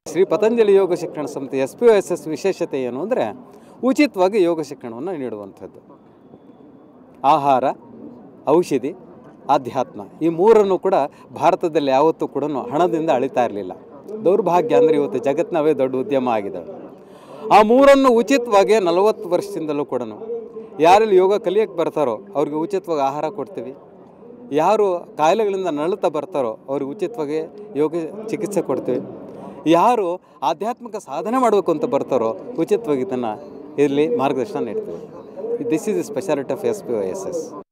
ಶ್ರೀ ಪತಂಜಲಿ ಯೋಗ ಶಿಕ್ಷಣ ಸಂಸ್ಥೆ S P S S ವಿಶೇಷತೆ ಏನು ಅಂದರೆ ಉಚಿತವಾಗಿ ಯೋಗ ಶಿಕ್ಷಣವನ್ನು ನೀಡುವಂಥದ್ದು ಆಹಾರ ಔಷಧಿ ಆಧ್ಯಾತ್ಮ ಈ ಮೂರನ್ನು ಕೂಡ ಭಾರತದಲ್ಲಿ ಯಾವತ್ತೂ ಕೂಡ ಹಣದಿಂದ ಅಳಿತಾ ಇರಲಿಲ್ಲ ದೌರ್ಭಾಗ್ಯ ಅಂದರೆ ಇವತ್ತು ಜಗತ್ತಿನವೇ ದೊಡ್ಡ ಉದ್ಯಮ ಆಗಿದೆ ಆ ಮೂರನ್ನು ಉಚಿತವಾಗಿ ನಲವತ್ತು ವರ್ಷದಿಂದಲೂ ಕೂಡ ಯಾರಲ್ಲಿ ಯೋಗ ಕಲಿಯಕ್ಕೆ ಬರ್ತಾರೋ ಅವ್ರಿಗೆ ಉಚಿತವಾಗಿ ಆಹಾರ ಕೊಡ್ತೀವಿ ಯಾರು ಕಾಯಿಲೆಗಳಿಂದ ನರಳುತ್ತಾ ಬರ್ತಾರೋ ಅವ್ರಿಗೆ ಉಚಿತವಾಗಿ ಯೋಗ ಚಿಕಿತ್ಸೆ ಕೊಡ್ತೀವಿ ಯಾರು ಆಧ್ಯಾತ್ಮಿಕ ಸಾಧನೆ ಮಾಡಬೇಕು ಅಂತ ಬರ್ತಾರೋ ಉಚಿತವಾಗಿ ಇದನ್ನು ಇಲ್ಲಿ ಮಾರ್ಗದರ್ಶನ ನೀಡ್ತೀವಿ this is the speciality of S P O S S